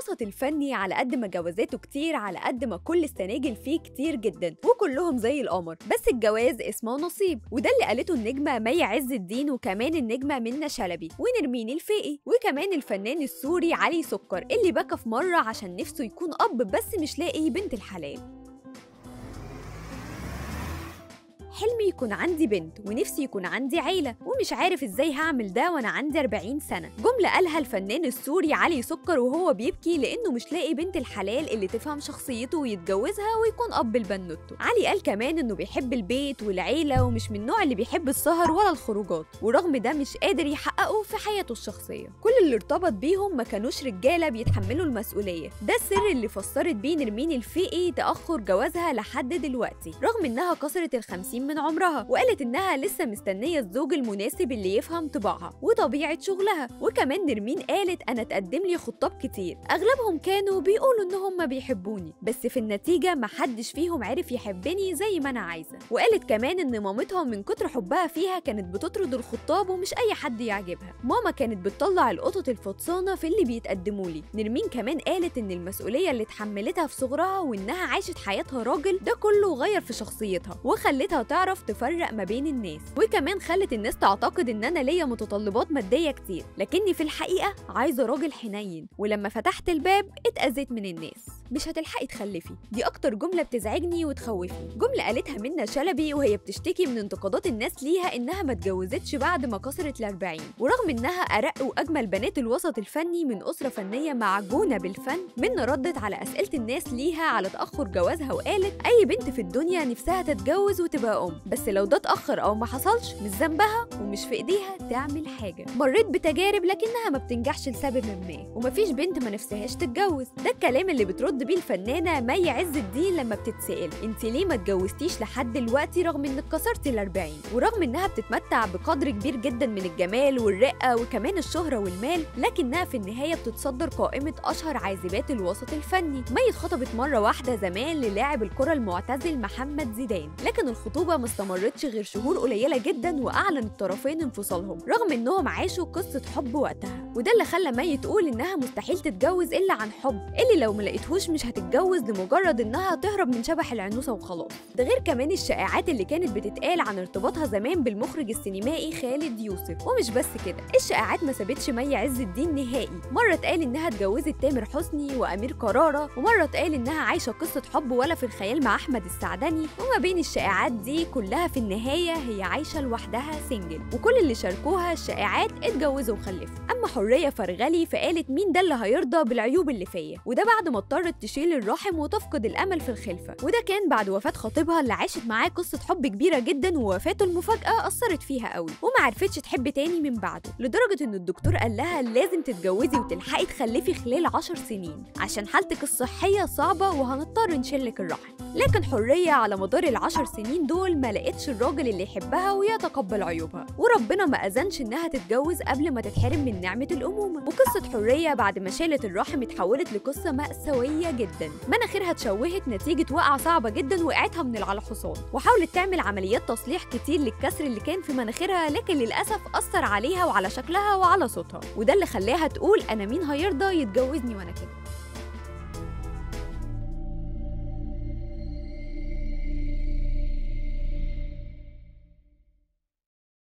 الوسط الفني على قد ما جوازاته كتير على قد ما كل السناجل فيه كتير جدا وكلهم زي القمر بس الجواز اسمه نصيب وده اللي قالته النجمة مي عز الدين وكمان النجمة منى شلبي ونرمين الفقي وكمان الفنان السوري علي سكر اللي بكى في مرة عشان نفسه يكون أب بس مش لاقي بنت الحلال حلمي يكون عندي بنت ونفسي يكون عندي عيلة ومش عارف ازاي هعمل ده وانا عندي 40 سنة جملة قالها الفنان السوري علي سكر وهو بيبكي لانه مش لاقي بنت الحلال اللي تفهم شخصيته ويتجوزها ويكون اب لبنوته علي قال كمان انه بيحب البيت والعيلة ومش من النوع اللي بيحب السهر ولا الخروجات ورغم ده مش قادر يحققه في حياته الشخصية كل اللي ارتبط بيهم ما كانوش رجالة بيتحملوا المسؤولية ده السر اللي فسرت بيه نرمين الفقي تأخر جوازها لحد دلوقتي رغم انها كسرت الخمسين من عمرها وقالت انها لسه مستنيه الزوج المناسب اللي يفهم طباعها وطبيعه شغلها وكمان نرمين قالت انا تقدم لي خطاب كتير اغلبهم كانوا بيقولوا ان هم بيحبوني بس في النتيجه محدش فيهم عرف يحبني زي ما انا عايزه وقالت كمان ان مامتها من كتر حبها فيها كانت بتطرد الخطاب ومش اي حد يعجبها ماما كانت بتطلع القطط الفطسانه في اللي بيتقدموا لي نرمين كمان قالت ان المسؤوليه اللي اتحملتها في صغرها وانها عاشت حياتها راجل ده كله غير في شخصيتها وخلتها تعرف تفرق ما بين الناس وكمان خلت الناس تعتقد ان انا ليا متطلبات ماديه كتير لكني في الحقيقه عايزه راجل حنين ولما فتحت الباب اتاذيت من الناس مش هتلحقي تخلفي دي اكتر جمله بتزعجني وتخوفني جمله قالتها منى شلبي وهي بتشتكي من انتقادات الناس ليها انها ما اتجوزتش بعد ما كسرت الأربعين ورغم انها ارق واجمل بنات الوسط الفني من اسره فنيه معجونه بالفن منى ردت على اسئله الناس ليها على تاخر جوازها وقالت اي بنت في الدنيا نفسها تتجوز وتبقى ام بس لو ده اتاخر او ما حصلش مش ذنبها ومش في ايديها تعمل حاجه مريت بتجارب لكنها ما بتنجحش لسبب ما ومفيش بنت ما نفسهاش تتجوز ده الكلام اللي بترد بيه الفنانه مي عز الدين لما بتتسال انت ليه ما اتجوزتيش لحد دلوقتي رغم انك كسرتي الأربعين ورغم انها بتتمتع بقدر كبير جدا من الجمال والرقه وكمان الشهره والمال لكنها في النهايه بتتصدر قائمه اشهر عازبات الوسط الفني مي اتخطبت مره واحده زمان للاعب الكره المعتزل محمد زيدان لكن الخطوبه ما استمرتش غير شهور قليله جدا واعلن الطرفين انفصالهم رغم انهم عاشوا قصه حب وقتها وده اللي خلى مي تقول انها مستحيل تتجوز الا عن حب اللي لو ما لقيتهوش مش هتتجوز لمجرد انها تهرب من شبح العنوسه وخلاص ده غير كمان الشائعات اللي كانت بتتقال عن ارتباطها زمان بالمخرج السينمائي خالد يوسف ومش بس كده الشائعات ما سابتش مي عز الدين نهائي مره اتقال انها اتجوزت تامر حسني وامير كراره ومره اتقال انها عايشه قصه حب ولا في الخيال مع احمد السعدني وما بين الشائعات دي كلها في النهايه هي عايشه لوحدها سنجل وكل اللي شاركوها الشائعات اتجوزوا وخلفوا اما حريه فرغلي فقالت مين ده اللي هيرضى بالعيوب اللي فيا وده بعد ما اضطرت تشيل الرحم وتفقد الامل في الخلفه وده كان بعد وفاه خطيبها اللي عاشت معاه قصه حب كبيره جدا ووفاته المفاجاه اثرت فيها قوي وما عرفتش تحب تاني من بعده لدرجه ان الدكتور قال لها لازم تتجوزي وتلحقي تخلفي خلال عشر سنين عشان حالتك الصحيه صعبه وهنضطر نشيلك الرحم لكن حريه على مدار العشر سنين دول ما لقتش الراجل اللي يحبها ويتقبل عيوبها وربنا ما اذنش انها تتجوز قبل ما تتحرم من نعمه الامومه وقصه حريه بعد ما شالت الرحم اتحولت لقصه ماساويه جدا مناخيرها اتشوهت نتيجه وقعه صعبه جدا وقعتها من على الحصان وحاولت تعمل عمليات تصليح كتير للكسر اللي كان في مناخيرها لكن للاسف اثر عليها وعلى شكلها وعلى صوتها وده اللي خلاها تقول انا مين هيرضى يتجوزني وانا كده